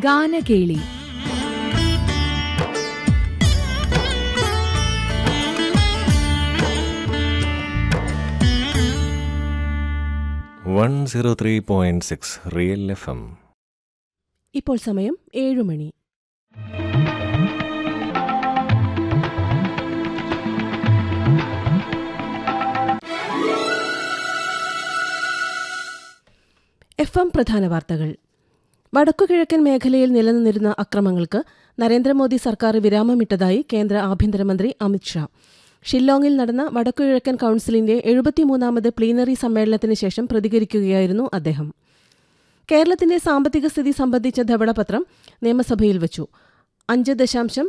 ഗാനകേളി one zero three point six Real F M ഇപ്പോൾ സമയം ഏഴുമണി എഫ് എം പ്രധാന വാർത്തകൾ വടക്കുകിഴക്കൻ മേഖലയിൽ നിലനിന്നിരുന്ന അക്രമങ്ങൾക്ക് നരേന്ദ്രമോദി സർക്കാർ വിരാമമിട്ടതായി കേന്ദ്ര ആഭ്യന്തരമന്ത്രി അമിത്ഷാ ഷില്ലോങ്ങിൽ നടന്ന വടക്കുകിഴക്കൻ കൌൺസിലിന്റെ എഴുപത്തിമൂന്നാമത് പ്ലീനറി സമ്മേളനത്തിന് ശേഷം പ്രതികരിക്കുകയായിരുന്നു അദ്ദേഹം കേരളത്തിന്റെ സാമ്പത്തിക സ്ഥിതി സംബന്ധിച്ച ധവളപത്രം നിയമസഭയിൽ വച്ചു അഞ്ച് ദശാംശം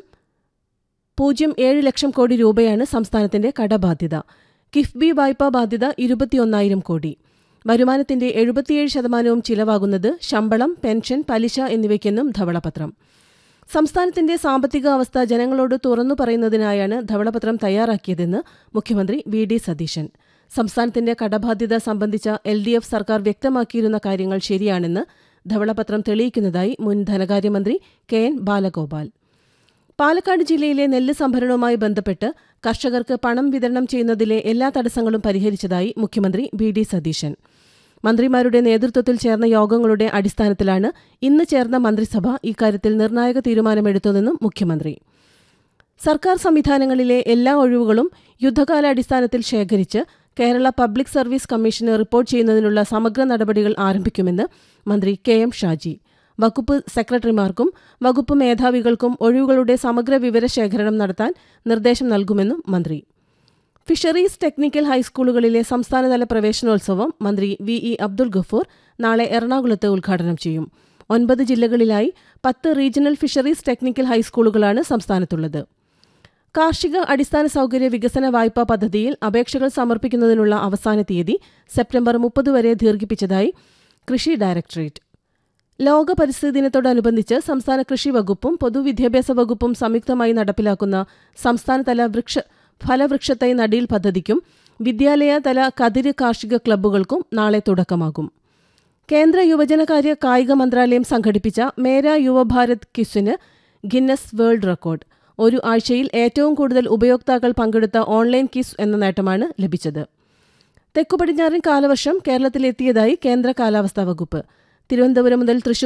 പൂജ്യം ഏഴ് ലക്ഷം കോടി രൂപയാണ് സംസ്ഥാനത്തിന്റെ കടബാധ്യത കിഫ്ബി വായ്പാ ബാധ്യത ഇരുപത്തിയൊന്നായിരം കോടി വരുമാനത്തിന്റെ എഴുപത്തിയേഴ് ശതമാനവും ചിലവാകുന്നത് ശമ്പളം പെൻഷൻ പലിശ എന്നിവയ്ക്കെന്നും ധവളപത്രം സംസ്ഥാനത്തിന്റെ സാമ്പത്തിക അവസ്ഥ ജനങ്ങളോട് തുറന്നു പറയുന്നതിനായാണ് ധവളപത്രം തയ്യാറാക്കിയതെന്ന് മുഖ്യമന്ത്രി വി ഡി സതീശൻ സംസ്ഥാനത്തിന്റെ കടബാധ്യത സംബന്ധിച്ച എൽ ഡി എഫ് സർക്കാർ വ്യക്തമാക്കിയിരുന്ന കാര്യങ്ങൾ ശരിയാണെന്ന് ധവളപത്രം തെളിയിക്കുന്നതായി മുൻ ധനകാര്യമന്ത്രി കെ എൻ ബാലഗോപാൽ പാലക്കാട് ജില്ലയിലെ നെല്ല് സംഭരണവുമായി ബന്ധപ്പെട്ട് കർഷകർക്ക് പണം വിതരണം ചെയ്യുന്നതിലെ എല്ലാ തടസ്സങ്ങളും പരിഹരിച്ചതായി മുഖ്യമന്ത്രി വി ഡി സതീശൻ മന്ത്രിമാരുടെ നേതൃത്വത്തിൽ ചേർന്ന യോഗങ്ങളുടെ അടിസ്ഥാനത്തിലാണ് ഇന്ന് ചേർന്ന മന്ത്രിസഭ ഇക്കാര്യത്തിൽ നിർണായക തീരുമാനമെടുത്തതെന്നും മുഖ്യമന്ത്രി സർക്കാർ സംവിധാനങ്ങളിലെ എല്ലാ ഒഴിവുകളും യുദ്ധകാലാടിസ്ഥാനത്തിൽ ശേഖരിച്ച് കേരള പബ്ലിക് സർവീസ് കമ്മീഷന് റിപ്പോർട്ട് ചെയ്യുന്നതിനുള്ള സമഗ്ര നടപടികൾ ആരംഭിക്കുമെന്ന് മന്ത്രി കെ എം ഷാജി വകുപ്പ് സെക്രട്ടറിമാർക്കും വകുപ്പ് മേധാവികൾക്കും ഒഴിവുകളുടെ സമഗ്ര വിവരശേഖരണം നടത്താൻ നിർദ്ദേശം നൽകുമെന്നും മന്ത്രി ഫിഷറീസ് ടെക്നിക്കൽ ഹൈസ്കൂളുകളിലെ സംസ്ഥാനതല പ്രവേശനോത്സവം മന്ത്രി വി ഇ അബ്ദുൽ ഗഫൂർ നാളെ എറണാകുളത്ത് ഉദ്ഘാടനം ചെയ്യും ഒൻപത് ജില്ലകളിലായി പത്ത് റീജിയണൽ ഫിഷറീസ് ടെക്നിക്കൽ ഹൈസ്കൂളുകളാണ് സംസ്ഥാനത്തുള്ളത് കാർഷിക അടിസ്ഥാന സൗകര്യ വികസന വായ്പാ പദ്ധതിയിൽ അപേക്ഷകൾ സമർപ്പിക്കുന്നതിനുള്ള അവസാന തീയതി സെപ്റ്റംബർ മുപ്പത് വരെ ദീർഘിപ്പിച്ചതായി കൃഷി ഡയറക്ടറേറ്റ് ലോക പരിസ്ഥിതി ദിനത്തോടനുബന്ധിച്ച് സംസ്ഥാന കൃഷി വകുപ്പും പൊതുവിദ്യാഭ്യാസ വകുപ്പും സംയുക്തമായി നടപ്പിലാക്കുന്ന സംസ്ഥാനതല വൃക്ഷ ഫലവൃക്ഷത്തൈ നടീൽ പദ്ധതിക്കും വിദ്യാലയ തല കതിര് കാർഷിക ക്ലബ്ബുകൾക്കും നാളെ തുടക്കമാകും കേന്ദ്ര യുവജനകാര്യ കായിക മന്ത്രാലയം സംഘടിപ്പിച്ച മേര യുവഭാരത് ക്വിസിന് ഗിന്നസ് വേൾഡ് റെക്കോർഡ് ഒരു ആഴ്ചയിൽ ഏറ്റവും കൂടുതൽ ഉപയോക്താക്കൾ പങ്കെടുത്ത ഓൺലൈൻ ക്വിസ് എന്ന നേട്ടമാണ് ലഭിച്ചത് തെക്കുപടിഞ്ഞാറൻ കാലവർഷം കേരളത്തിലെത്തിയതായി കേന്ദ്ര കാലാവസ്ഥാ വകുപ്പ് തിരുവനന്തപുരം മുതൽ തൃശൂർ